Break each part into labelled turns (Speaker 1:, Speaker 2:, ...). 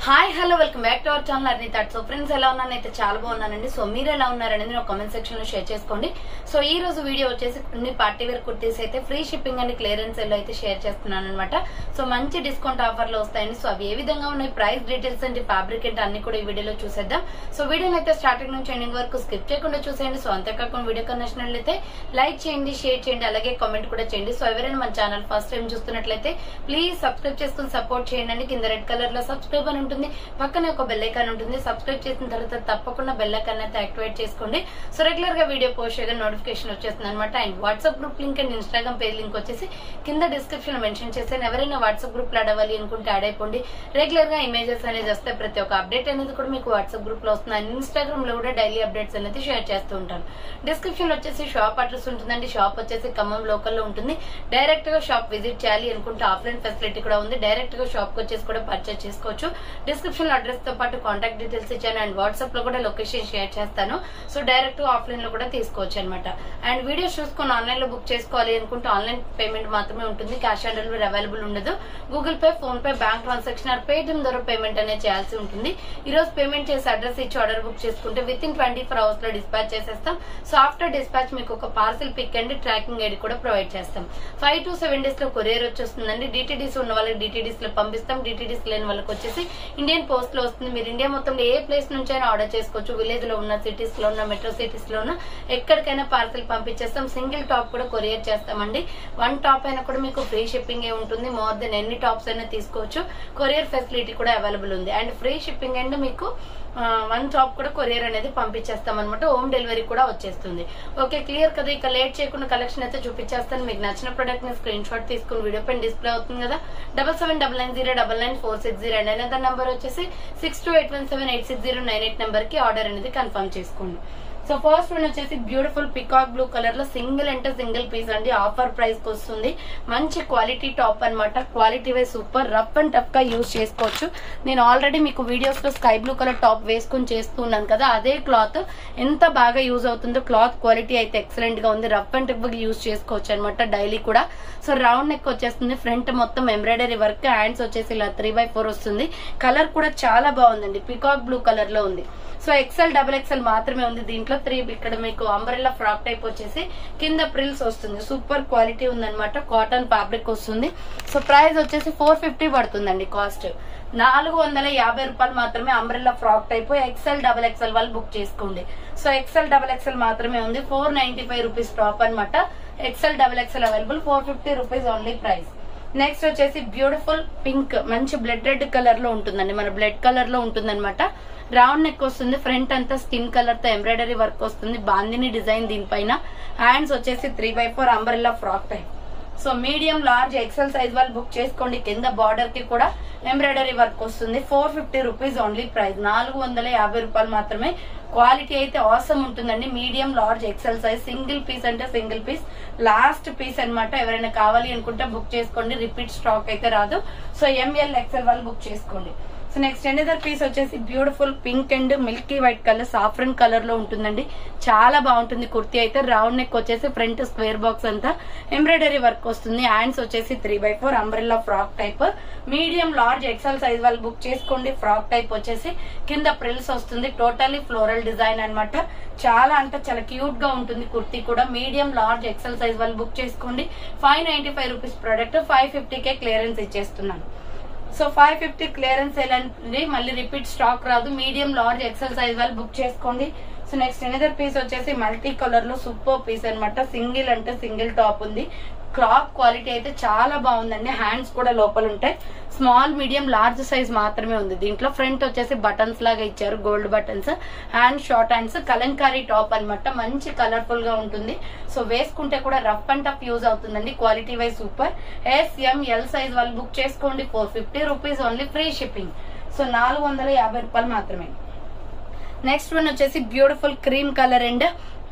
Speaker 1: hi hello welcome back to our channel అర్నీ thought so friends ఎలా ఉన్నాను అయితే చాలా బాగున్నానండి సో మీరు ఎలా ఉన్నారనేది నేను కామెంట్ సెక్షన్ లో షేర్ చేసుకోండి సో ఈ రోజు వీడియో వచ్చేసి కొన్ని పార్టీ వేర్ కుర్తీస్ అయితే ఫ్రీ షిప్పింగ్ అండ్ క్లియరెన్స్ లో అయితే షేర్ చేస్తున్నాను అనమాట సో మంచి డిస్కౌంట్ ఆఫర్ లో వస్తాయండి సో అవి ఏ విధంగా ఉన్నాయి ప్రైస్ డీటెయిల్స్ అండ్ ఫ్యాబ్రిక్ ఏంటి అన్ని కూడా ఈ వీడియోలో చూసేద్దాం సో వీడియోని అయితే స్టార్టింగ్ నుంచి ఎండింగ్ వరకు స్కిప్ చేయకుండా చూసేయండి సో అంతేకాకుండా వీడియో నచ్చినట్లయితే లైక్ చేయండి షేర్ చేయండి అలాగే కామెంట్ కూడా చేయండి సో ఎవరైనా మన ఛానల్ ఫస్ట్ టైం చూస్తున్నట్లయితే ప్లీజ్ సబ్స్క్రైబ్ చేసుకుని సపోర్ట్ చేయండి కింద రెడ్ కలర్ లో సబ్స్క్రైబ్ అని ఉంటుంది పక్కనే ఒక బెల్ ఐకాన్ ఉంటుంది సబ్స్క్రైబ్ చేసిన తర్వాత తప్పకుండా బెల్ ఐకాన్ అయితే యాక్టివేట్ చేసుకోండి సో రెగ్యులర్ గా వీడియో పోస్ట్ చేయగా నోటిఫికేషన్ వచ్చేస్తుంది అనమాట and WhatsApp group link and Instagram page link వచ్చేసి కింద డిస్క్రిప్షన్ లో మెన్షన్ చేశాను ఎవరైనా వాట్సాప్ గ్రూప్ లో అడవాలి అనుకుంటే యాడ్ అయిపోండి రెగ్యులర్ గా ఇమేజెస్ అనేది వస్తే ప్రతి ఒక్క అప్డేట్ అనేది కూడా మీకు వాట్సాప్ గ్రూప్ లో వస్తుంది అండ్ ఇన్స్టాగ్రామ్ లో కూడా డైలీ అప్డేట్స్ అనేది షేర్ చేస్తూ ఉంటాను డిస్క్రిప్షన్ లో వచ్చేసి షాప్ అడ్రస్ ఉంటుందండి షాప్ వచ్చేసి ఖమ్మం లోకల్ లో ఉంటుంది డైరెక్ట్ గా షాప్ విజిట్ చేయాలి అనుకుంటే ఆఫ్లైన్ ఫెసిలిటీ కూడా ఉంది డైరెక్ట్ గా షాప్ కి వచ్చేసి కూడా పర్చేస్ చేసుకోవచ్చు డిస్క్రిప్షన్ లో అడ్రస్ తో పాటు కాంటాక్ట్ డీటెయిల్స్ ఇచ్చాను అండ్ వాట్సాప్ లో కూడా లొకేషన్ షేర్ చేస్తాను సో డైరెక్ట్ ఆఫ్లైన్ లో కూడా తీసుకోవచ్చు అనమాట అండ్ వీడియోస్ చూసుకొని ఆన్లైన్ లో బుక్ చేసుకోవాలి అనుకుంటే ఆన్లైన్ పేమెంట్ మాత్రమే ఉంటుంది క్యాష్ ఆన్ డెలివరీ అవైలబుల్ ఉండదు Google Pay PhonePe bank transaction or Paytm ద్వారా పేమెంట్ అనేది చేయాల్సి ఉంటుంది ఈ రోజు పేమెంట్ చేసి అడ్రస్ ఇచ్చి ఆర్డర్ బుక్ చేసుకుంటే within twenty four hours లో డిస్పాచ్ చేసేస్తాం సో ఆఫ్టర్ డిస్పాచ్ మీకు ఒక parcel pick and tracking ID కూడా ప్రొవైడ్ చేస్తాం ఫైవ్ టు సెవెన్ డేస్ లో కొరియర్ వచ్చేస్తుందండి డిటీడీస్ ఉన్న వాళ్ళకి డిటీడీస్ లో పంపిస్తాం డిటీడీస్ లేని వాళ్ళకి వచ్చేసి ఇండియన్ పోస్ట్ లో వస్తుంది మీరు ఇండియా మొత్తంలో ఏ ప్లేస్ నుంచి అయినా ఆర్డర్ చేసుకోవచ్చు విలేజ్ లో ఉన్న సిటీస్ లో ఉన్న మెట్రో సిటీస్ లో ఉన్న ఎక్కడికైనా పార్సల్ పంపించేస్తాం సింగిల్ టాప్ కూడా కొరియర్ చేస్తామండి వన్ టాప్ అయినా కూడా మీకు ఫ్రీ షిప్పింగ్ ఏ ఉంటుంది మోర్ దెన్ ఎన్ని టాప్స్ అయినా తీసుకోవచ్చు కొరియర్ ఫెసిలిటీ కూడా అవైలబుల్ ఉంది అండ్ ఫ్రీ షిప్పింగ్ అండ్ మీకు వన్ టాప్ కూడా కొరియర్ అనేది పంపించేస్తాం అనమాట హోమ్ డెలివరీ కూడా వచ్చేస్తుంది ఓకే క్లియర్ కదా ఇక లేట్ చేయకుండా కలెక్షన్ అయితే చూపించేస్తాను మీకు నచ్చిన ప్రొడక్ట్ ని స్క్రీన్ షాట్ తీసుకుని వీడియో పైన డిస్ప్లే అవుతుంది కదా double seven double nine zero double nine four six zero and అనేది నెంబర్ వచ్చేసి six two eight one seven eight six zero nine eight number కి ఆర్డర్ అనేది కన్ఫర్మ్ చేసుకోండి సో ఫస్ట్ వన్ వచ్చేసి బ్యూటిఫుల్ పికాక్ బ్లూ కలర్ లో single అంటే single piece అండి offer price కి వస్తుంది మంచి క్వాలిటీ టాప్ అన్నమాట quality wise super rough and tough గా యూజ్ చేసుకోవచ్చు నేను ఆల్రెడీ మీకు వీడియోస్ లో స్కై బ్లూ కలర్ టాప్ వేసుకుని చేస్తున్నాను కదా అదే క్లాత్ ఎంత బాగా యూజ్ అవుతుందో క్లాత్ క్వాలిటీ అయితే ఎక్సలెంట్ గా ఉంది రఫ్ అండ్ టఫ్ గా యూజ్ చేసుకోవచ్చు అనమాట డైలీ కూడా సో రౌండ్ నెక్ వచ్చేస్తుంది ఫ్రంట్ మొత్తం ఎంబ్రాయిడరీ వర్క్ హ్యాండ్స్ వచ్చేసి ఇలా త్రీ బై ఫోర్ వస్తుంది కలర్ కూడా చాలా బాగుందండి పికాక్ బ్లూ కలర్ లో ఉంది సో ఎక్సెల్ డబుల్ ఎక్సెల్ మాత్రమే ఉంది దీంట్లో త్రీ ఇక్కడ మీకు అంబ్రెల్లా ఫ్రాక్ టైప్ వచ్చేసి కింద ప్రిల్స్ వస్తుంది సూపర్ క్వాలిటీ ఉందన్నమాట కాటన్ ఫ్యాబ్రిక్ వస్తుంది సో ప్రైస్ వచ్చేసి ఫోర్ ఫిఫ్టీ పడుతుందండి కాస్ట్ నాలుగు వందల యాభై రూపాయలు మాత్రమే umbrella frock type XL double XL వాళ్ళు బుక్ చేసుకోండి సో ఎక్సెల్ డబల్ ఎక్సెల్ మాత్రమే ఉంది four ninety five rupees top అనమాట XL double XL available four fifty rupees only price next వచ్చేసి బ్యూటిఫుల్ పింక్ మంచి బ్లడ్ రెడ్ కలర్ లో ఉంటుందండి మన బ్లడ్ కలర్ లో ఉంటుందన్నమాట రౌండ్ నెక్ వస్తుంది ఫ్రంట్ అంతా స్కిన్ కలర్ తో ఎంబ్రాయిడరీ వర్క్ వస్తుంది బాందిని డిజైన్ దీనిపైన హ్యాండ్స్ వచ్చేసి three by four umbrella frock type so medium large XL size వాళ్ళు బుక్ చేసుకోండి కింద బార్డర్ కి కూడా ఎంబ్రాయిడరీ వర్క్ వస్తుంది four fifty rupees only price నాలుగు వందల యాభై రూపాయలు మాత్రమే క్వాలిటీ అయితే అవసరం ఉంటుందండి medium large XL size single piece అంటే సింగిల్ పీస్ లాస్ట్ పీస్ అన్నమాట ఎవరైనా కావాలి అనుకుంటే బుక్ చేసుకోండి రిపీట్ స్టాక్ అయితే రాదు సో ఎంఎల్ ఎక్సెల్ వాళ్ళు బుక్ చేసుకోండి సో నెక్స్ట్ ఎనదర్ పీస్ వచ్చేసి beautiful pink and milky white colour saffron colour లో ఉంటుందండి చాలా బాగుంటుంది కుర్తీ అయితే రౌండ్ నెక్ వచ్చేసి ఫ్రంట్ స్క్వేర్ బాక్స్ అంతా ఎంబ్రాయిడరీ వర్క్ వస్తుంది హ్యాండ్స్ వచ్చేసి three by four umbrella frock type medium large XL size వాళ్ళు బుక్ చేసుకోండి ఫ్రాక్ టైప్ వచ్చేసి కింద ప్రిల్స్ వస్తుంది టోటలీ ఫ్లోరల్ డిజైన్ అనమాట చాలా అంటే చాలా క్యూట్ గా ఉంటుంది కుర్తీ కూడా మీడియం లార్జ్ ఎక్సెల్ సైజ్ వాళ్ళు బుక్ చేసుకోండి five ninety five rupees product five ఫిఫ్టీకే క్లియరెన్స్ ఇచ్చేస్తున్నాను సో ఫైవ్ ఫిఫ్టీ క్లియరెన్స్ వెళ్ళండి మళ్ళీ రిపీట్ స్టాక్ రాదు మీడియం లార్జ్ ఎక్సెల్ సైజ్ వాళ్ళు బుక్ చేసుకోండి సో నెక్స్ట్ ఎనదర్ పీస్ వచ్చేసి మల్టీ కలర్ లో సూపర్ పీస్ అనమాట సింగిల్ అంటే సింగిల్ టాప్ ఉంది క్లాత్ క్వాలిటీ అయితే చాలా బాగుందండి హ్యాండ్స్ కూడా లోపల ఉంటాయి స్మాల్ మీడియం లార్జ్ సైజ్ మాత్రమే ఉంది దీంట్లో ఫ్రంట్ వచ్చేసి బటన్స్ లాగా ఇచ్చారు gold buttons hand short hands Kalamkari top అనమాట మంచి కలర్ఫుల్ గా ఉంటుంది సో వేసుకుంటే కూడా రఫ్ అండ్ టఫ్ యూజ్ అవుతుందండి quality wise super S M L size వాళ్ళు బుక్ చేసుకోండి four fifty rupees only free shipping so నాలుగు వందల యాభై రూపాయలు మాత్రమే నెక్స్ట్ వన్ వచ్చేసి beautiful cream colour and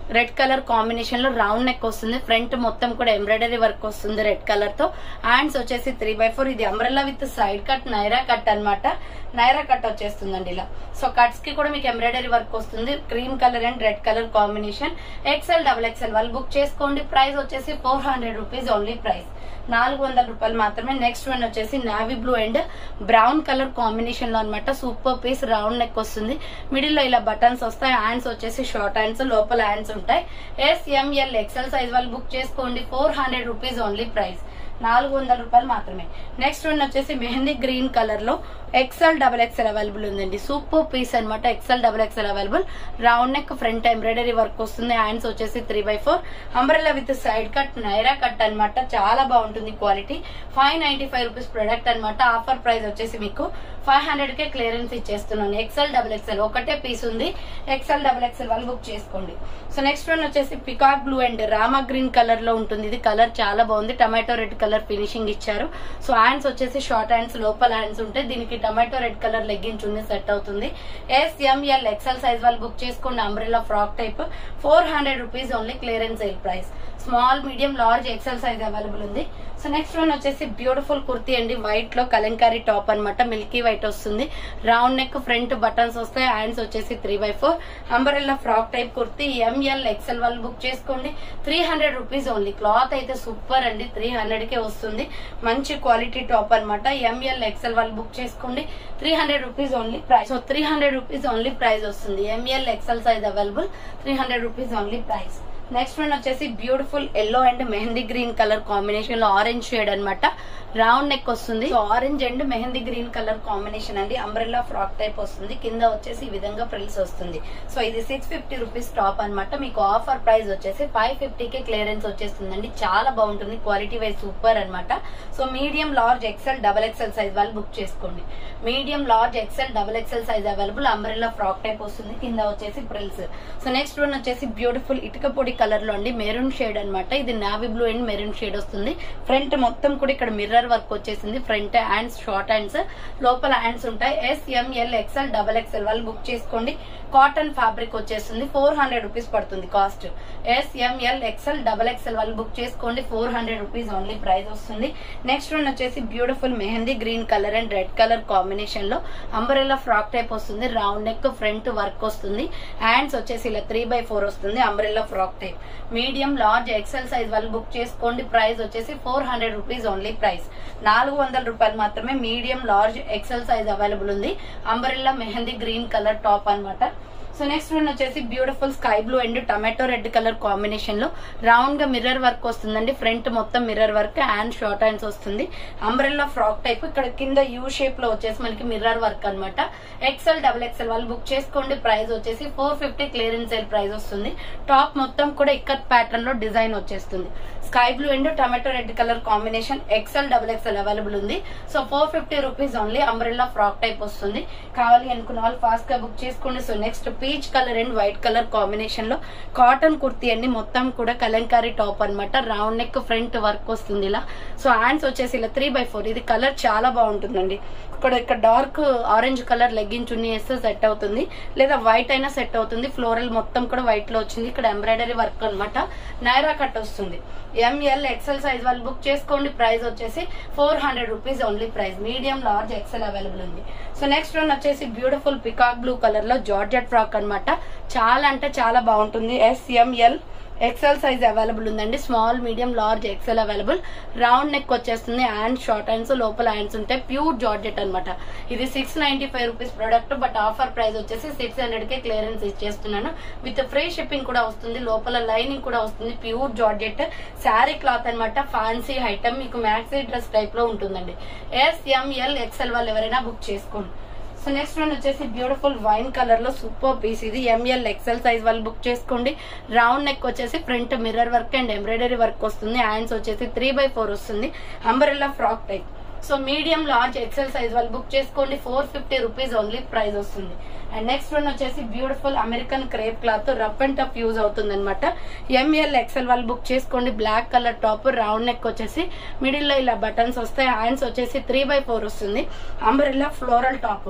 Speaker 1: red colour combination లో రౌండ్ నెక్ వస్తుంది ఫ్రంట్ మొత్తం కూడా ఎంబ్రాయిడరీ వర్క్ వస్తుంది రెడ్ కలర్ తో హ్యాండ్స్ వచ్చేసి త్రీ బై ఫోర్ ఇది umbrella with side cut Naira cut అన్నమాట నైరా కట్ వచ్చేస్తుందండి ఇలా సో కట్స్ కి కూడా మీకు ఎంబ్రాయిడరీ వర్క్ వస్తుంది cream colour and red colour combination XL double XL వాళ్ళు బుక్ చేసుకోండి ప్రైస్ వచ్చేసి four hundred rupees only price నాలుగు వందల రూపాయలు మాత్రమే నెక్స్ట్ వన్ వచ్చేసి navy blue and brown colour combination లో అనమాట సూపర్ పీస్ రౌండ్ నెక్ వస్తుంది మిడిల్ లో ఇలా బటన్స్ వస్తాయి హ్యాండ్స్ వచ్చేసి షార్ట్ హ్యాండ్స్ లోపల హ్యాండ్స్ ఉంటాయి ఎస్ ఎంఎల్ ఎక్సెల్ సైజ్ వాళ్ళు బుక్ చేసుకోండి four hundred rupees only price నాలుగు వందల రూపాయలు మాత్రమే నెక్స్ట్ వన్ వచ్చేసి మెహందీ గ్రీన్ కలర్ లో ఎక్సెల్ డబల్ ఎక్సెల్ అవైలబుల్ ఉందండి సూపర్ పీస్ అనమాట XL double XL available round neck front embroidery work వస్తుంది హ్యాండ్స్ వచ్చేసి three by four umbrella with side cut Naira cut అన్నమాట చాలా బాగుంటుంది quality five ninety five rupees product అనమాట offer price వచ్చేసి మీకు ఫైవ్ హండ్రెడ్ కే క్లియరెన్స్ ఇచ్చేస్తున్నాను ఎక్సెల్ డబుల్ ఎక్సెల్ ఒకటే పీస్ ఉంది ఎక్సెల్ డబుల్ ఎక్సెల్ వాళ్ళు బుక్ చేసుకోండి సో నెక్స్ట్ వన్ వచ్చేసి peacock blue and Rama green colour లో ఉంటుంది ఇది కలర్ చాలా బాగుంది టమాటో రెడ్ కలర్ ఫినిషింగ్ ఇచ్చారు సో హ్యాండ్స్ వచ్చేసి షార్ట్ హ్యాండ్స్ లోపల హ్యాండ్స్ ఉంటాయి దీనికి టమాటో రెడ్ కలర్ లెగ్గిన్స్ ఉంది సెట్ అవుతుంది ఎస్ ఎంఎల్ ఎక్సెల్ సైజ్ వాళ్ళు బుక్ చేసుకోండి umbrella frock type four hundred rupees only clearance sale price small medium large XL size available ఉంది so next one వచ్చేసి beautiful kurti అండి white లో Kalamkari top అన్నమాట milky white వస్తుంది రౌండ్ నెక్ ఫ్రంట్ బటన్స్ వస్తాయి hands వచ్చేసి three by four umbrella frock type kurti M L XL వాళ్ళు book చేసుకోండి three hundred rupees only cloth అయితే సూపర్ అండి త్రీ హండ్రెడ్ కే వస్తుంది మంచి క్వాలిటీ టాప్ అన్నమాట ఎంఎల్ ఎక్సెల్ వాళ్ళు బుక్ చేసుకోండి three hundred rupees only price so three hundred rupees only price వస్తుంది M L XL size available three hundred rupees only price next one వచ్చేసి beautiful yellow and mehndi green colour combination లో orange shade అన్నమాట round neck వస్తుంది so orange and mehndi green colour combination అండి umbrella frock type వస్తుంది కింద వచ్చేసి ఈ విధంగా ఫ్రిల్స్ వస్తుంది సో ఇది సిక్స్ ఫిఫ్టీ రూపీస్ టాప్ అన్నమాట మీకు ఆఫర్ ప్రైస్ వచ్చేసి ఫైవ్ కి క్లియరెన్స్ వచ్చేస్తుందండి చాలా బాగుంటుంది క్వాలిటీ వైజ్ సూపర్ అన్నమాట so medium large XL double XL size వాళ్ళు బుక్ చేసుకోండి medium large XL double XL size available umbrella frock type వస్తుంది కింద వచ్చేసి ఫ్రిల్స్ సో నెక్స్ట్ వన్ వచ్చేసి బ్యూటిఫుల్ ఇటుక పొడి కలర్ లో అండి మెరూన్ షేడ్ అన్నమాట ఇది navy blue and maroon shade వస్తుంది ఫ్రంట్ మొత్తం కూడా ఇక్కడ మిర్రర్ వర్క్ వచ్చేసింది ఫ్రంట్ హ్యాండ్స్ షార్ట్ హ్యాండ్స్ లోపల హ్యాండ్స్ ఉంటాయి S M L XL double XL వాళ్ళు బుక్ చేసుకోండి కాటన్ ఫ్యాబ్రిక్ వచ్చేస్తుంది ఫోర్ హండ్రెడ్ రూపీస్ పడుతుంది cost S M L XL double XL వాళ్ళు బుక్ చేసుకోండి four hundred rupees only price వస్తుంది నెక్స్ట్ వన్ వచ్చేసి beautiful mehndi green colour and red colour combination లో umbrella frock type వస్తుంది రౌండ్ నెక్ ఫ్రంట్ వర్క్ వస్తుంది hands వచ్చేసి ఇలా త్రీ బై ఫోర్ వస్తుంది umbrella frock type medium large XL size వాళ్ళు book చేసుకోండి ప్రైస్ వచ్చేసి four hundred rupees only price నాలుగు వందల రూపాయలు మాత్రమే medium large XL size available ఉంది umbrella mehndi green colour top అన్నమాట సో నెక్స్ట్ వన్ వచ్చేసి beautiful sky blue and tomato red colour combination లో రౌండ్ గా మిర్రర్ వర్క్ వస్తుందండి ఫ్రంట్ మొత్తం mirror work hand short hands వస్తుంది అంబ్రెల్లా ఫ్రాక్ టైప్ ఇక్కడ కింద యూ షేప్ లో వచ్చేసి మనకి మిర్రర్ వర్క్ అన్నమాట ఎక్సెల్ డబుల్ ఎక్సెల్ వాళ్ళు బుక్ చేసుకోండి ప్రైస్ వచ్చేసి four fifty clearance sale price వస్తుంది టాప్ మొత్తం కూడా ఇక్కత్ ప్యాటర్న్ లో డిజైన్ వచ్చేస్తుంది sky blue and tomato red colour combination XL double XL available ఉంది so four fifty rupees only umbrella frock type వస్తుంది కావాలి అనుకున్న వాళ్ళు ఫాస్ట్ గా బుక్ చేసుకోండి so next peach colour and white colour combination లో కాటన్ కుర్తీ అండి మొత్తం కూడా కలంకారీ టాప్ అన్నమాట రౌండ్ నెక్ ఫ్రంట్ వర్క్ వస్తుంది ఇలా సో హ్యాండ్స్ వచ్చేసి ఇలా త్రీ బై ఫోర్ ఇది కలర్ చాలా బాగుంటుందండి ఇక్కడ ఇక్కడ dark orange colour legging chunni వేస్తే సెట్ అవుతుంది లేదా వైట్ అయినా సెట్ అవుతుంది ఫ్లోరల్ మొత్తం కూడా వైట్ లో వచ్చింది ఇక్కడ ఎంబ్రాయిడరీ వర్క్ అన్నమాట నైరా కట్ వస్తుంది ఎంఎల్ ఎక్సెల్ సైజ్ వాళ్ళు బుక్ చేసుకోండి ప్రైస్ వచ్చేసి four hundred rupees only price medium large XL available ఉంది సో నెక్స్ట్ వన్ వచ్చేసి బ్యూటిఫుల్ పికాక్ బ్లూ కలర్ లో జార్జెట్ ఫ్రాక్ అన్నమాట చాలా అంటే చాలా బాగుంటుంది ఎస్ఎంఎల్ ఎక్సెల్ సైజ్ అవైలబుల్ ఉందండి small medium large XL available round neck వచ్చేస్తుంది హ్యాండ్ షార్ట్ హ్యాండ్స్ లోపల హ్యాండ్స్ ఉంటాయి ప్యూర్ జార్జెట్ అన్నమాట ఇది six ninety five rupees product but offer price వచ్చేసి సిక్స్ హండ్రెడ్ కే క్లియరెన్స్ ఇచ్చేస్తున్నాను విత్ ఫ్రీ షిప్పింగ్ కూడా వస్తుంది లోపల లైనింగ్ కూడా వస్తుంది ప్యూర్ జార్జెట్ శారీ క్లాత్ అన్నమాట ఫ్యాన్సీ ఐటమ్ మీకు మ్యాక్సీ డ్రెస్ టైప్ లో ఉంటుందండి ఎస్ఎంఎల్ ఎక్సెల్ వాళ్ళు ఎవరైనా బుక్ చేసుకోండి సో నెక్స్ట్ వన్ వచ్చేసి బ్యూటిఫుల్ వైన్ కలర్ లో సూపర్ పీస్ ఇది ఎంఎల్ ఎక్సెల్ సైజ్ వాళ్ళు బుక్ చేసుకోండి రౌండ్ నెక్ వచ్చేసి front mirror work and embroidery work వస్తుంది హ్యాండ్స్ వచ్చేసి త్రీ బై ఫోర్ వస్తుంది umbrella frock type so medium large XL size వాళ్ళు బుక్ చేసుకోండి four fifty rupees only price వస్తుంది అండ్ నెక్స్ట్ వన్ వచ్చేసి beautiful American crepe cloth rough and tough use అవుతుంది అనమాట M L XL వాళ్ళు book చేసుకోండి black colour top round neck వచ్చేసి middle లో ఇలా బటన్స్ వస్తాయి హ్యాండ్స్ వచ్చేసి త్రీ బై ఫోర్ వస్తుంది అంబరెల్లా ఫ్లోరల్ టాప్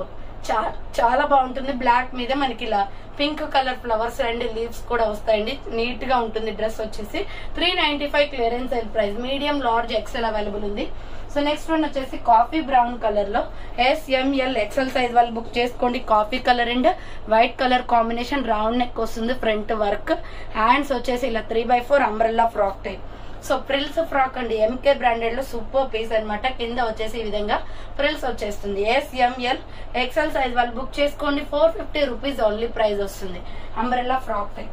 Speaker 1: చా- చాలా బాగుంటుంది బ్లాక్ మీద మనకి ఇలా pink colour flowers and leaves కూడా వస్తాయండి నీట్ గా ఉంటుంది డ్రెస్ వచ్చేసి three ninety five clearance sale price medium large XL available ఉంది సో నెక్స్ట్ వన్ వచ్చేసి కాఫీ బ్రౌన్ కలర్ లో ఎస్ఎంఎల్ ఎక్సెల్ సైజ్ వాళ్ళు బుక్ చేసుకోండి coffee colour and white colour combination round neck వస్తుంది ఫ్రంట్ వర్క్ హ్యాండ్స్ వచ్చేసి ఇలా three by four umbrella frock type so frills frock అండి M K branded లో super piece అన్నమాట కింద వచ్చేసి ఈ విధంగా ప్రిల్స్ వచ్చేస్తుంది ఎస్ఎంఎల్ ఎక్సెల్ సైజ్ వాళ్ళు బుక్ చేసుకోండి four fifty rupees only price వస్తుంది umbrella frock type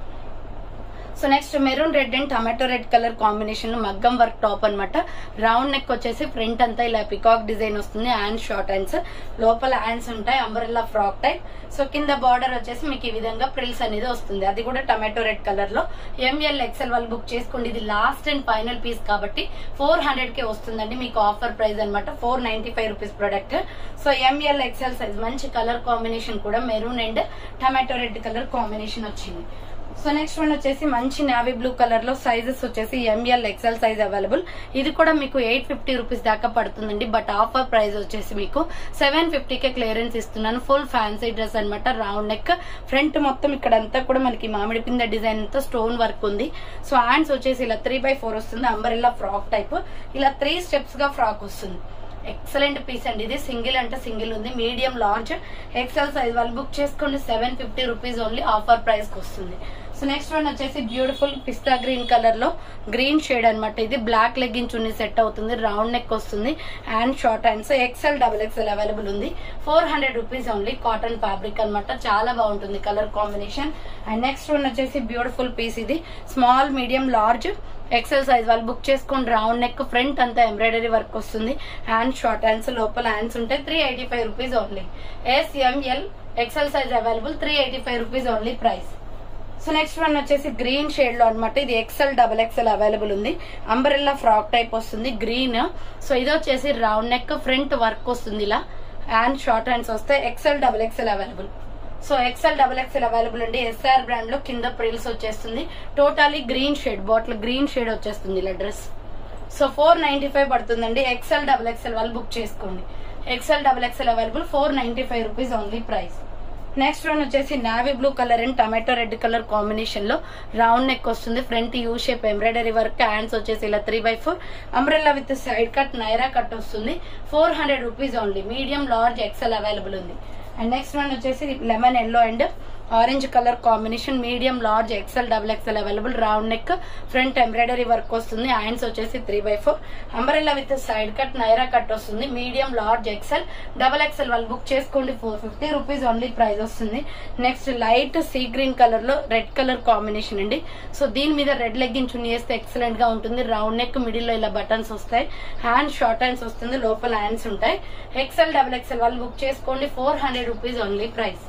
Speaker 1: so next maroon red and tomato red colour combination లో మగ్గం వర్క్ టాప్ అన్నమాట రౌండ్ నెక్ వచ్చేసి ఫ్రంట్ అంతా ఇలా పికాక్ డిజైన్ వస్తుంది హ్యాండ్ షార్ట్ హ్యాండ్స్ లోపల హ్యాండ్స్ ఉంటాయి అంబ్రెల్లా ఫ్రాక్ టైప్ సో కింద బార్డర్ వచ్చేసి మీకు ఈ విధంగా ప్రిల్స్ అనేది వస్తుంది అది కూడా టమాటో రెడ్ కలర్ లో ఎంఎల్ ఎక్సెల్ వాళ్ళు బుక్ చేసుకోండి ఇది లాస్ట్ అండ్ ఫైనల్ పీస్ కాబట్టి ఫోర్ హండ్రెడ్ కే వస్తుందండి మీకు ఆఫర్ ప్రైస్ అన్నమాట four ninety five rupees product so M L XL size మంచి కలర్ కాంబినేషన్ కూడా maroon and tomato red colour combination వచ్చింది సో నెక్స్ట్ వన్ వచ్చేసి మంచి నావీ బ్లూ కలర్ లో సైజెస్ వచ్చేసి ఎంఎల్ ఎక్సెల్ సైజ్ అవైలబుల్ ఇది కూడా మీకు ఎయిట్ ఫిఫ్టీ రూపీస్ దాకా పడుతుందండి బట్ ఆఫర్ ప్రైస్ వచ్చేసి మీకు సెవెన్ కే క్లియరెన్స్ ఇస్తున్నాను ఫుల్ ఫ్యాన్సీ డ్రెస్ అన్నమాట రౌండ్ నెక్ ఫ్రంట్ మొత్తం ఇక్కడ అంతా కూడా మనకి మామిడి పింద డిజైన్ తో స్టోన్ వర్క్ ఉంది సో హ్యాండ్స్ వచ్చేసి ఇలా త్రీ బై ఫోర్ వస్తుంది అంబరెల్లా ఫ్రాక్ టైప్ ఇలా త్రీ స్టెప్స్ గా ఫ్రాక్ వస్తుంది ఎక్సలెంట్ పీస్ అండి ఇది సింగిల్ అంటే సింగిల్ ఉంది మీడియం లార్జ్ ఎక్సెల్ సైజ్ వాళ్ళు బుక్ చేసుకోండి seven fifty rupees only offer price కి వస్తుంది సో నెక్స్ట్ వన్ వచ్చేసి బ్యూటిఫుల్ పిస్తా గ్రీన్ కలర్ లో గ్రీన్ షేడ్ అన్నమాట ఇది బ్లాక్ లెగ్గిన్ చున్నీ సెట్ అవుతుంది రౌండ్ నెక్ వస్తుంది hand short hands XL double XL available ఉంది four hundred rupees only cotton fabric అన్నమాట చాలా బాగుంటుంది colour combination and next one వచ్చేసి బ్యూటిఫుల్ పీస్ ఇది small medium large XL size వాళ్ళు బుక్ చేసుకోండి రౌండ్ నెక్ ఫ్రంట్ అంతా ఎంబ్రాయిడరీ వర్క్ వస్తుంది హ్యాండ్ షార్ట్ హ్యాండ్స్ లోపల హ్యాండ్స్ ఉంటాయి three eighty five rupees only SML XL size available three eighty five rupees only price so next one వచ్చేసి green shade లో అనమాట ఇది ఎక్సెల్ డబల్ ఎక్సెల్ అవైలబుల్ ఉంది umbrella frock type వస్తుంది green so ఇది వచ్చేసి రౌండ్ నెక్ ఫ్రంట్ వర్క్ వస్తుంది ఇలా హ్యాండ్ షార్ట్ హ్యాండ్స్ వస్తాయి XL double XL available so XL double XL available అండి ఎస్ఆర్ బ్రాండ్ లో కింద ప్రిల్స్ వచ్చేస్తుంది totally green shade bottle green shade వచ్చేస్తుంది ఇలా dress so four ninety five పడుతుందండి ఎక్సెల్ డబల్ ఎక్సెల్ వాళ్ళు బుక్ చేసుకోండి XL double XL available four ninety five rupees only price next one వచ్చేసి navy blue colour and tomato red colour combination లో round neck వస్తుంది front U shape embroidery work hands వచ్చేసి ఇలా three by four umbrella with side cut Naira cut వస్తుంది four hundred rupees only medium large XL available ఉంది and next one వచ్చేసి lemon yellow and orange colour combination medium large XL double XL available round neck front embroidery work వస్తుంది hands వచ్చేసి three by four umbrella with side cut Naira cut వస్తుంది medium large XL double XL వాళ్ళు book చేసుకోండి four fifty rupees only price వస్తుంది next light sea green colour లో red colour combination అండి so దీని మీద రెడ్ లెగ్గిన్ చున్నీ వేస్తే ఎక్సలెంట్ గా ఉంటుంది రౌండ్ నెక్ మిడిల్ లో ఇలా బటన్స్ వస్తాయి హ్యాండ్ షార్ట్ హ్యాండ్స్ వస్తుంది లోపల హ్యాండ్స్ ఉంటాయి ఎక్సెల్ డబల్ ఎక్సెల్ వాళ్ళు బుక్ చేసుకోండి four hundred rupees only price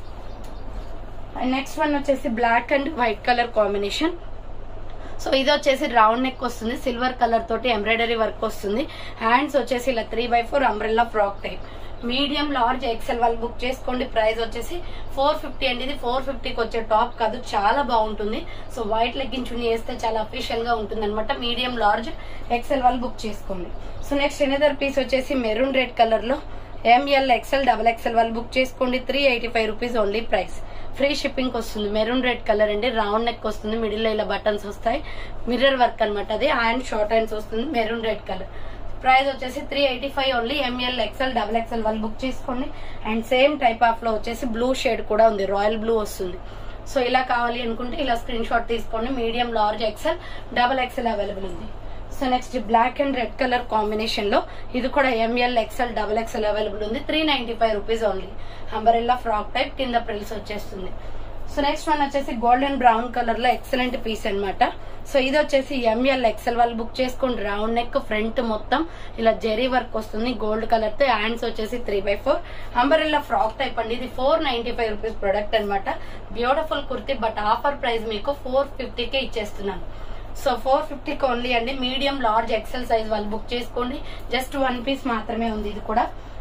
Speaker 1: and next one వచ్చేసి black and white colour combination so ఇది వచ్చేసి రౌండ్ నెక్ వస్తుంది సిల్వర్ కలర్ తోటి ఎంబ్రాయిడరీ వర్క్ వస్తుంది హ్యాండ్స్ వచ్చేసి ఇలా three by four umbrella frock type medium large XL వాళ్ళు బుక్ చేసుకోండి ప్రైస్ వచ్చేసి ఫోర్ ఫిఫ్టీ అండి ఇది ఫోర్ ఫిఫ్టీకి వచ్చే టాప్ కాదు చాలా బాగుంటుంది సో వైట్ లెగ్గిన్ చున్నీ వేస్తే చాలా అఫీషియల్ గా ఉంటుంది అనమాట మీడియం లార్జ్ ఎక్సెల్ వాళ్ళు బుక్ చేసుకోండి సో నెక్స్ట్ ఎనదర్ పీస్ వచ్చేసి మెరూన్ రెడ్ కలర్ లో ఎంఎల్ ఎక్సెల్ డబల్ ఎక్సెల్ వాళ్ళు బుక్ చేసుకోండి three eighty five rupees only price free shipping వస్తుంది మెరూన్ రెడ్ కలర్ అండి రౌండ్ నెక్ వస్తుంది మిడిల్ లో ఇలా బటన్స్ వస్తాయి మిర్రర్ వర్క్ అనమాట అది హ్యాండ్ షార్ట్ హ్యాండ్స్ వస్తుంది మెరూన్ రెడ్ కలర్ ప్రైస్ వచ్చేసి three eighty five only M L XL double XL వాళ్ళు బుక్ చేసుకోండి అండ్ సేమ్ టైప్ ఆఫ్ లో వచ్చేసి బ్లూ షేడ్ కూడా ఉంది రాయల్ బ్లూ వస్తుంది సో ఇలా కావాలి అనుకుంటే ఇలా స్క్రీన్ షాట్ తీసుకోండి medium large XL double XL available ఉంది so next black and red colour combination లో ఇది కూడా M L XL double XL available ఉంది three ninety five rupees only umbrella frock type కింద ప్రిల్స్ వచ్చేస్తుంది సో నెక్స్ట్ వన్ వచ్చేసి golden brown colour లో excellent piece అన్నమాట సో ఇది వచ్చేసి ఎంఎల్ ఎక్సెల్ వాళ్ళు బుక్ చేసుకోండి రౌండ్ నెక్ ఫ్రంట్ మొత్తం ఇలా జెరీ వర్క్ వస్తుంది గోల్డ్ కలర్ తో హ్యాండ్స్ వచ్చేసి three by four umbrella frock type అండి ఇది four ninety five rupees product అనమాట beautiful kurti but offer price మీకు ఫోర్ ఫిఫ్టీకే ఇచ్చేస్తున్నాను సో ఫోర్ ఫిఫ్టీకి ఓన్లీ అండి మీడియం లార్జ్ ఎక్సెల్ సైజ్ వాళ్ళు బుక్ చేసుకోండి జస్ట్ వన్ పీస్ మాత్రమే ఉంది ఇది కూడా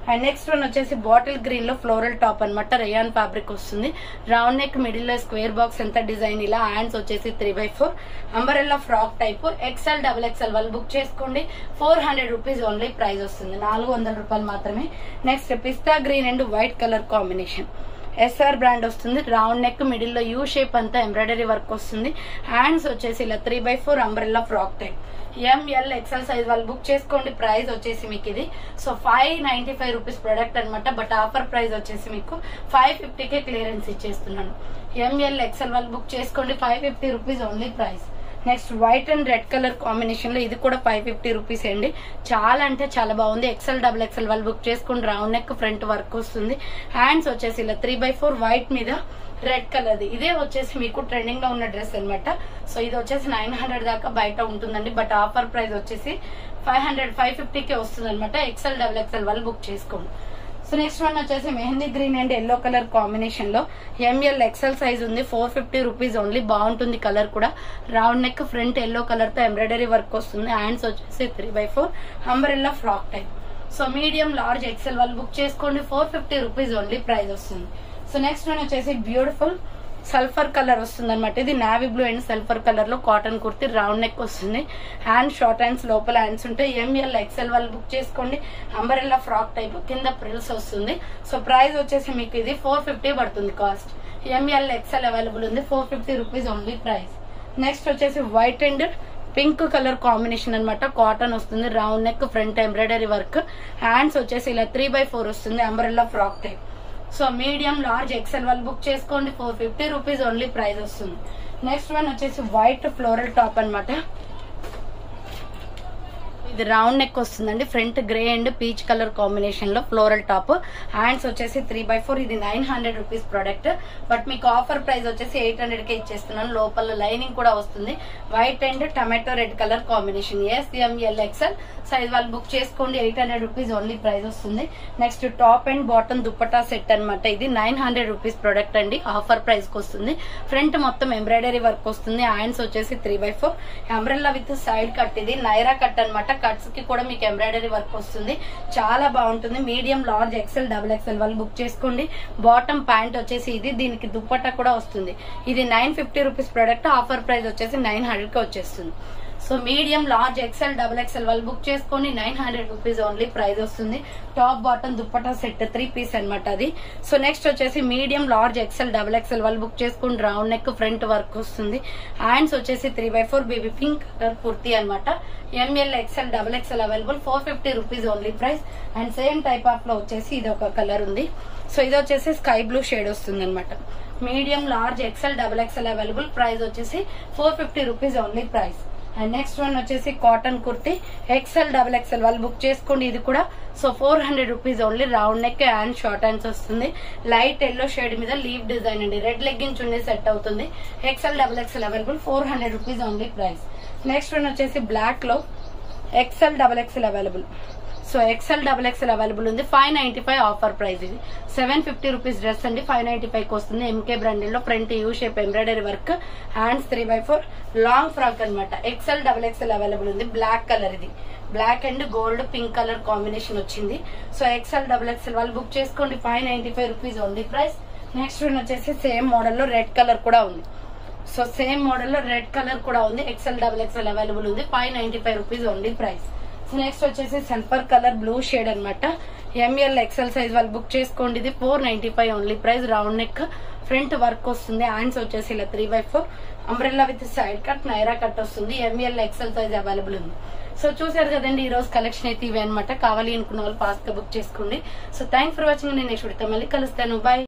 Speaker 1: అండ్ నెక్స్ట్ వన్ వచ్చేసి బాటిల్ గ్రీన్ లో ఫ్లోరల్ టాప్ అన్నమాట రేయాన్ ఫ్యాబ్రిక్ వస్తుంది రౌండ్ నెక్ మిడిల్ లో స్క్వేర్ బాక్స్ ఎంత డిజైన్ ఇలా హ్యాండ్స్ వచ్చేసి three by four umbrella frock type XL double XL వాళ్ళు బుక్ చేసుకోండి four hundred rupees only price వస్తుంది నాలుగు వందల రూపాయలు మాత్రమే next pista green and white colour combination S R brand వస్తుంది రౌండ్ నెక్ మిడిల్ లో యూ షేప్ అంతా ఎంబ్రాయిడరీ వర్క్ వస్తుంది హ్యాండ్స్ వచ్చేసి ఇలా three by four umbrella frock type M L XL size వాళ్ళు బుక్ చేసుకోండి ప్రైస్ వచ్చేసి మీకు ఇది so five ninety five rupees product అనమాట బట్ ఆఫర్ ప్రైస్ వచ్చేసి మీకు ఫైవ్ ఫిఫ్టీకే క్లియరెన్స్ ఇచ్చేస్తున్నాను ఎంఎల్ ఎక్సెల్ వాళ్ళు బుక్ చేసుకోండి five fifty rupees only price next white and red colour combination లో ఇది కూడా ఫైవ్ ఫిఫ్టీ రూపీస్ అండి చాలా అంటే చాలా బాగుంది ఎక్సెల్ డబుల్ ఎక్సెల్ వాళ్ళు బుక్ చేసుకుని రౌండ్ నెక్ ఫ్రంట్ వర్క్ వస్తుంది హ్యాండ్స్ వచ్చేసి ఇలా త్రీ బై ఫోర్ వైట్ మీద రెడ్ కలర్ ఇదే వచ్చేసి మీకు ట్రెండింగ్ లో ఉన్న డ్రెస్ అన్నమాట సో ఇది వచ్చేసి నైన్ హండ్రెడ్ దాకా బయట ఉంటుందండి బట్ ఆఫర్ ప్రైస్ వచ్చేసి ఫైవ్ హండ్రెడ్ ఫైవ్ ఫిఫ్టీకే వస్తుంది అనమాట ఎక్సెల్ డబుల్ ఎక్సెల్ వాళ్ళు బుక్ చేసుకోండి సో నెక్స్ట్ వన్ వచ్చేసి mehndi green and yellow colour combination లో ఎంఎల్ ఎక్సెల్ సైజ్ ఉంది ఫోర్ ఫిఫ్టీ రూపీస్ ఓన్లీ బాగుంటుంది కలర్ కూడా round neck front yellow colour తో ఎంబ్రాయిడరీ వర్క్ వస్తుంది హ్యాండ్స్ వచ్చేసి three by four umbrella frock type so medium large XL వాళ్ళు book చేసుకోండి four fifty rupees only price వస్తుంది so next one వచ్చేసి beautiful sulphur colour వస్తుంది అనమాట ఇది navy blue and sulphur colour లో కాటన్ కుర్తి రౌండ్ నెక్ వస్తుంది హ్యాండ్ షార్ట్ హ్యాండ్స్ లోపల హ్యాండ్స్ ఉంటాయి ఎంఎల్ ఎక్సెల్ వాళ్ళు బుక్ చేసుకోండి అంబరెల్లా ఫ్రాక్ టైప్ కింద ప్రిల్స్ వస్తుంది సో ప్రైస్ వచ్చేసి మీకు ఇది ఫోర్ ఫిఫ్టీ పడుతుంది కాస్ట్ ఎంఎల్ ఎక్సెల్ అవైలబుల్ ఉంది four fifty rupees only price next వచ్చేసి white and pink colour combination అన్నమాట కాటన్ వస్తుంది round neck front embroidery work hands వచ్చేసి ఇలా త్రీ బై ఫోర్ వస్తుంది umbrella frock type so medium large XL వాళ్ళు book చేసుకోండి four fifty rupees only price వస్తుంది next one వచ్చేసి వైట్ ఫ్లోరల్ టాప్ అన్నమాట ఇది రౌండ్ నెక్ వస్తుందండి front grey and peach colour combination లో ఫ్లోరల్ టాప్ హ్యాండ్స్ వచ్చేసి త్రీ బై ఫోర్ ఇది nine hundred rupees product but మీకు ఆఫర్ ప్రైస్ వచ్చేసి ఎయిట్ హండ్రెడ్ కే ఇచ్చేస్తున్నాను లోపల లైనింగ్ కూడా వస్తుంది white and tomato red colour combination S M L XL size వాళ్ళు బుక్ చేసుకోండి eight hundred rupees only price వస్తుంది next top and bottom dupatta set అన్నమాట ఇది నైన్ హండ్రెడ్ రూపీస్ ప్రోడక్ట్ అండి ఆఫర్ ప్రైస్ కి వస్తుంది ఫ్రంట్ మొత్తం ఎంబ్రాయిడరీ వర్క్ వస్తుంది హ్యాండ్స్ వచ్చేసి three by four umbrella with side cut ఇది నైరా కట్ అన్నమాట కట్స్ కి కూడా మీకు ఎంబ్రాయిడరీ వర్క్ వస్తుంది చాలా బాగుంటుంది medium large XL double XL వాళ్ళు బుక్ చేసుకోండి బాటమ్ ప్యాంట్ వచ్చేసి ఇది దీనికి దుప్పట్టా కూడా వస్తుంది ఇది nine fifty rupees product offer price వచ్చేసి నైన్ హండ్రెడ్ కి వచ్చేస్తుంది so medium large XL double XL వాళ్ళు బుక్ చేసుకోండి nine hundred rupees only price వస్తుంది top bottom dupatta set three piece అన్నమాట అది సో నెక్స్ట్ వచ్చేసి medium large XL double XL వాళ్ళు బుక్ చేసుకుని రౌండ్ నెక్ ఫ్రంట్ వర్క్ వస్తుంది హ్యాండ్స్ వచ్చేసి three by four baby pink colour kurti అనమాట M L XL double XL available four fifty rupees only price and same type of లో వచ్చేసి ఇది ఒక colour ఉంది సో ఇది వచ్చేసి స్కై బ్లూ షేడ్ వస్తుంది అనమాట medium large XL double XL available price వచ్చేసి four fifty rupees only price and next one వచ్చేసి cotton kurti XL double XL వాళ్ళు బుక్ చేసుకోండి ఇది కూడా so four hundred rupees only round neck and short hands వస్తుంది light yellow shade మీద leaf design అండి red legging chunni set అవుతుంది XL double XL available four hundred rupees only price next one వచ్చేసి black లో XL double XL available so XL double XL available ఉంది five ninety five offer price ఇది seven fifty rupees dress అండి five ninety five వస్తుంది M K brand లో front U shape embroidery work hands three by four long frock అనమాట XL double XL available ఉంది black colour ఇది black and gold pink colour combination వచ్చింది so XL double XL వాళ్ళు book చేసుకోండి five ninety five rupees only price next one వచ్చేసి same model లో red colour కూడా ఉంది సో సేమ్ మోడల్ లో రెడ్ కలర్ కూడా ఉంది ఎక్సెల్ డబుల్ ఎక్సెల్ అవైలబుల్ ఉంది five ninety five rupees only price so next వచ్చేసి సల్ఫర్ కలర్ బ్లూ షేడ్ అనమాట ఎంఎల్ ఎక్సెల్ సైజ్ వాళ్ళు బుక్ చేసుకోండి ఇది four ninety five only price round neck front work వస్తుంది hands వచ్చేసి ఇలా three by four umbrella with side cut Naira cut వస్తుంది M L XL size available ఉంది సో చూసారు కదండి ఈ రోజు కలెక్షన్ అయితే ఇవి అనమాట కావాలి అనుకున్న వాళ్ళు ఫాస్ట్ గా బుక్ చేసుకోండి సో థ్యాంక్స్ ఫర్ వాచింగ్ నేను నెక్స్ట్ మళ్ళీ కలుస్తాను బాయ్